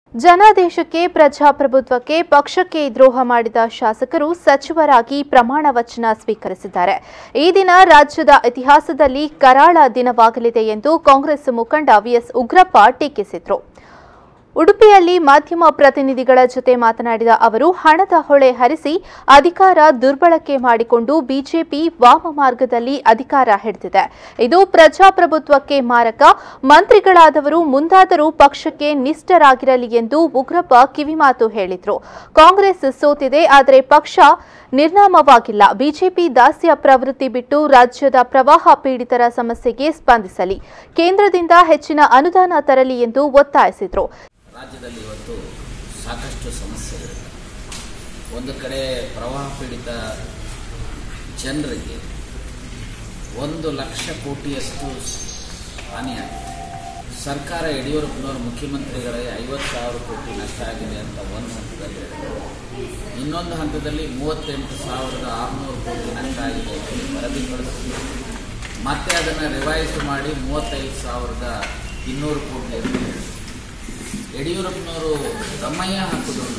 ಜನಾದೇಶಕ್ಕೆ ಪ್ರಜಾಪ್ರಭುತ್ವಕ್ಕೆ ಪಕ್ಷಕ್ಕೆ ದ್ರೋಹ ಮಾಡಿದ ಶಾಸಕರು ಸಚಿವರಾಗಿ ಪ್ರಮಾಣ ವಚನ ಸ್ವೀಕರಿಸಿದ್ದಾರೆ ಈ ದಿನ ರಾಜ್ಯದ ಇತಿಹಾಸದಲ್ಲಿ ಕರಾಳ ದಿನವಾಗಲಿದೆ ಎಂದು ಕಾಂಗ್ರೆಸ್ ಮುಖಂಡ ವಿಎಸ್ ಉಗ್ರಪ್ಪ ಟೀಕಿಸಿದರು ಉಡುಪಿಯಲ್ಲಿ ಮಾಧ್ಯಮ ಪ್ರತಿನಿಧಿಗಳ ಜೊತೆ ಮಾತನಾಡಿದ ಅವರು ಹಣದ ಹೊಳೆ ಹರಿಸಿ ಅಧಿಕಾರ ದುರ್ಬಳಕೆ ಮಾಡಿಕೊಂಡು ಬಿಜೆಪಿ ವಾಮ ಮಾರ್ಗದಲ್ಲಿ ಅಧಿಕಾರ ಹಿಡಿದಿದೆ ಇದು ಪ್ರಜಾಪ್ರಭುತ್ವಕ್ಕೆ ಮಾರಕ ಮಂತ್ರಿಗಳಾದವರು ಮುಂದಾದರೂ ಪಕ್ಷಕ್ಕೆ ನಿಷ್ಠರಾಗಿರಲಿ ಎಂದು ಉಗ್ರಪ್ಪ ಕಿವಿಮಾತು ಹೇಳಿದ್ರು ಕಾಂಗ್ರೆಸ್ ಸೋತಿದೆ ಆದರೆ ಪಕ್ಷ ನಿರ್ನಾಮವಾಗಿಲ್ಲ ಬಿಜೆಪಿ ದಾಸ್ಯ ಪ್ರವೃತ್ತಿ ಬಿಟ್ಟು ರಾಜ್ಯದ ಪ್ರವಾಹ ಪೀಡಿತರ ಸಮಸ್ಯೆಗೆ ಸ್ಪಂದಿಸಲಿ ಕೇಂದ್ರದಿಂದ ಹೆಚ್ಚಿನ ಅನುದಾನ ತರಲಿ ಎಂದು ಒತ್ತಾಯಿಸಿದರು ರಾಜ್ಯದಲ್ಲಿ ಇವತ್ತು ಸಾಕಷ್ಟು ಸಮಸ್ಯೆಗಳಿವೆ ಒಂದು ಕಡೆ ಪ್ರವಾಹ ಪೀಡಿತ ಜನರಿಗೆ ಒಂದು ಲಕ್ಷ ಕೋಟಿಯಷ್ಟು ಹಾನಿಯಾಗಿದೆ ಸರ್ಕಾರ ಯಡಿಯೂರಪ್ಪನವರು ಮುಖ್ಯಮಂತ್ರಿಗಳಿಗೆ ಐವತ್ತು ಸಾವಿರ ಕೋಟಿ ನಷ್ಟ ಆಗಿದೆ ಅಂತ ಒಂದು ಹಂತದಲ್ಲಿ ಹೇಳಿದರು ಇನ್ನೊಂದು ಹಂತದಲ್ಲಿ ಮೂವತ್ತೆಂಟು ಸಾವಿರದ ಆರುನೂರು ಕೋಟಿ ನಷ್ಟ ಆಗಿದೆ ಅಂತ ವರದಿ ಕಳಿಸಿದ್ರು ಮತ್ತೆ ಅದನ್ನು ರಿವೈಸ್ ಮಾಡಿ ಮೂವತ್ತೈದು ಸಾವಿರದ ಇನ್ನೂರು ಕೋಟಿ ಅಂತ ಹೇಳಿದ್ರು ಯಡಿಯೂರಪ್ಪನವರು ದಮ್ಮಯ್ಯ ಹಾಕಿದ್ರು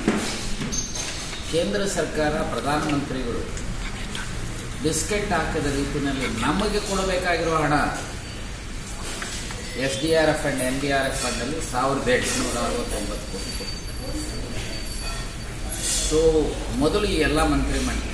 ಕೇಂದ್ರ ಸರ್ಕಾರ ಪ್ರಧಾನಮಂತ್ರಿಗಳು ಬಿಸ್ಕೆಟ್ ಹಾಕದ ರೀತಿಯಲ್ಲಿ ನಮಗೆ ಕೊಡಬೇಕಾಗಿರುವ ಹಣ S D R F and N D R F ಫಂಡಲ್ಲಿ ಸಾವಿರದ ಎಂಟುನೂರ ಅರವತ್ತೊಂಬತ್ತು ಕೋಟಿ ಕೊಟ್ಟಿದ್ದಾರೆ ಸೊ ಮೊದಲು ಈ ಎಲ್ಲ ಮಂತ್ರಿಮಂಡಲ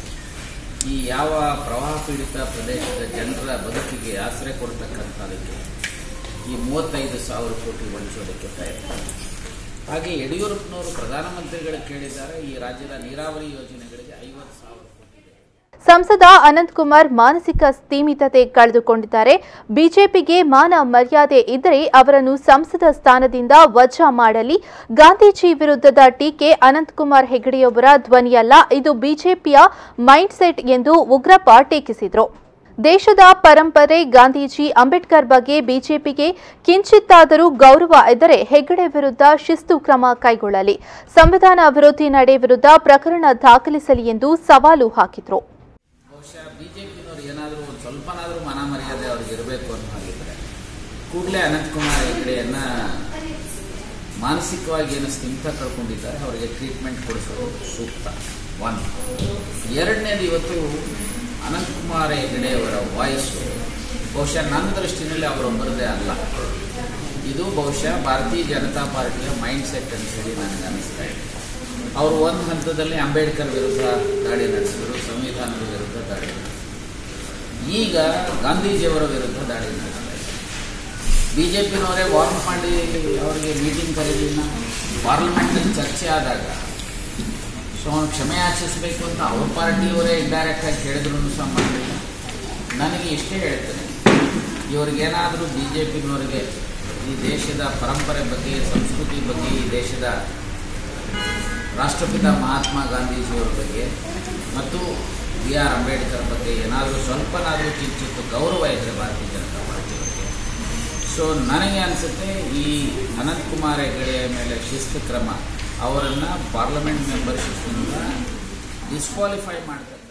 ಈ ಯಾವ ಪ್ರವಾಹ ಪೀಡಿತ ಪ್ರದೇಶದ ಜನರ ಬದುಕಿಗೆ ಆಶ್ರಯ ಕೊಡ್ತಕ್ಕಂಥದಕ್ಕೆ ಈ ಮೂವತ್ತೈದು ಸಾವಿರ ಕೋಟಿ ವಂಚೋದಕ್ಕೆ ಪ್ರಯತ್ನ ಹಾಗೆ ಯಡಿಯೂರಪ್ಪನವರು ಪ್ರಧಾನಮಂತ್ರಿಗಳು ಕೇಳಿದ್ದಾರೆ ಈ ರಾಜ್ಯದ ನೀರಾವರಿ ಯೋಜನೆಗಳಿಗೆ ಐವತ್ತು ಸಾವಿರ ಕೋಟಿ ಇದೆ. ಸಂಸದ ಅನಂತಕುಮಾರ್ ಮಾನಸಿಕ ಸ್ಥೀಮಿತತೆ ಕಳೆದುಕೊಂಡಿದ್ದಾರೆ ಬಿಜೆಪಿಗೆ ಮಾನ ಮರ್ಯಾದೆ ಇದ್ದರೆ ಅವರನ್ನು ಸಂಸದ ಸ್ಥಾನದಿಂದ ವಜಾ ಮಾಡಲಿ ಗಾಂಧೀಜಿ ವಿರುದ್ಧದ ಟೀಕೆ ಅನಂತಕುಮಾರ್ ಹೆಗಡೆಯೊಬ್ಬರ ಧ್ವನಿಯಲ್ಲ ಇದು ಬಿಜೆಪಿಯ ಮೈಂಡ್ ಸೆಟ್ ಎಂದು ಉಗ್ರಪ್ಪ ಟೀಕಿಸಿದರು ದೇಶದ ಪರಂಪರೆ ಗಾಂಧೀಜಿ ಅಂಬೇಡ್ಕರ್ ಬಗ್ಗೆ ಬಿಜೆಪಿಗೆ ಕಿಂಚಿತ್ತಾದರೂ ಗೌರವ ಇದ್ದರೆ ಹೆಗ್ಗಡೆ ವಿರುದ್ಧ ಶಿಸ್ತು ಕ್ರಮ ಕೈಗೊಳ್ಳಲಿ ಸಂವಿಧಾನ ವಿರೋಧಿ ನಡೆ ವಿರುದ್ಧ ಪ್ರಕರಣ ದಾಖಲಿಸಲಿ ಎಂದು ಸವಾಲು ಹಾಕಿದರು ಬಹುಶಃ ಬಿಜೆಪಿನವರು ಏನಾದರೂ ಒಂದು ಸ್ವಲ್ಪನಾದರೂ ಮನ ಮರ್ಯಾದೆ ಅವ್ರಿಗೆ ಇರಬೇಕು ಅನ್ನೋ ಹಾಗಿದ್ರೆ ಕೂಡಲೇ ಅನಂತಕುಮಾರ್ ಹೆಗಡೆಯನ್ನ ಮಾನಸಿಕವಾಗಿ ಏನು ಸ್ಥಿಮಿತ ಕಳ್ಕೊಂಡಿದ್ದಾರೆ ಅವರಿಗೆ ಟ್ರೀಟ್ಮೆಂಟ್ ಕೊಡಿಸೋದು ಸೂಕ್ತ ಒನ್ ಎರಡನೇದು ಇವತ್ತು ಅನಂತಕುಮಾರ್ ಹೆಗಡೆಯವರ ವಾಯ್ಸು ಬಹುಶಃ ನನ್ನ ದೃಷ್ಟಿನಲ್ಲಿ ಅವರೊಬ್ಬರದೇ ಅಲ್ಲ ಇದು ಬಹುಶಃ ಭಾರತೀಯ ಜನತಾ ಪಾರ್ಟಿಯ ಮೈಂಡ್ ಸೆಟ್ ಅಂತ ಹೇಳಿ ನನಗೆ ಅನಿಸ್ತಾ ಇದೆ ಅವರು ಒಂದು ಹಂತದಲ್ಲಿ ಅಂಬೇಡ್ಕರ್ ವಿರುದ್ಧ ದಾಳಿ ನಡೆಸಿದರು ಸಂವಿಧಾನದ ವಿರುದ್ಧ ದಾಳಿ ನಡೆಸಿದರು ಈಗ ಗಾಂಧೀಜಿಯವರ ವಿರುದ್ಧ ದಾಳಿ ನಡೆಸ್ತಾ ಇದ್ದಾರೆ ಬಿ ಜೆ ಪಿನವರೇ ವಾರ್ನ್ ಮಾಡಿ ಅವರಿಗೆ ಮೀಟಿಂಗ್ ಕರೀಲಿಲ್ಲ ಪಾರ್ಲಿಮೆಂಟ್ನಲ್ಲಿ ಚರ್ಚೆ ಆದಾಗ ಸೊ ಅವನು ಕ್ಷಮೆ ಯಾಚಿಸಬೇಕು ಅಂತ ಅವ್ರ ಪಾರ್ಟಿಯವರೇ ಇಂಡೈರೆಕ್ಟ್ ಆಗಿ ಹೇಳಿದ್ರು ಸಹ ಮಾಡಲಿಲ್ಲ ನನಗೆ ಇಷ್ಟೇ ಹೇಳ್ತೇನೆ ಇವರಿಗೇನಾದರೂ ಬಿ ಜೆ ಪಿನವರಿಗೆ ಈ ದೇಶದ ಪರಂಪರೆ ಬಗ್ಗೆ ಸಂಸ್ಕೃತಿ ಬಗ್ಗೆ ಈ ದೇಶದ ರಾಷ್ಟ್ರಪಿತ ಮಹಾತ್ಮ ಗಾಂಧೀಜಿಯವರ ಬಗ್ಗೆ ಮತ್ತು ಬಿ ಆರ್ ಅಂಬೇಡ್ಕರ್ ಬಗ್ಗೆ ಏನಾದರೂ ಸ್ವಲ್ಪನಾದರೂ ಕಿಂಚಿತ್ತು ಗೌರವ ಇದ್ದರೆ ಭಾರತೀಯ ಜನತಾ ಪಾರ್ಟಿ ಬಗ್ಗೆ ಸೊ ನನಗೆ ಅನಿಸುತ್ತೆ ಈ ಅನಂತಕುಮಾರ್ ಹೆಗಡೆಯ ಮೇಲೆ ಶಿಸ್ತು ಕ್ರಮ ಅವರನ್ನು ಪಾರ್ಲಿಮೆಂಟ್ ಮೆಂಬರ್ಶಿಪ್ನಿಂದ ಡಿಸ್ಕ್ವಾಲಿಫೈ ಮಾಡ್ತಾರೆ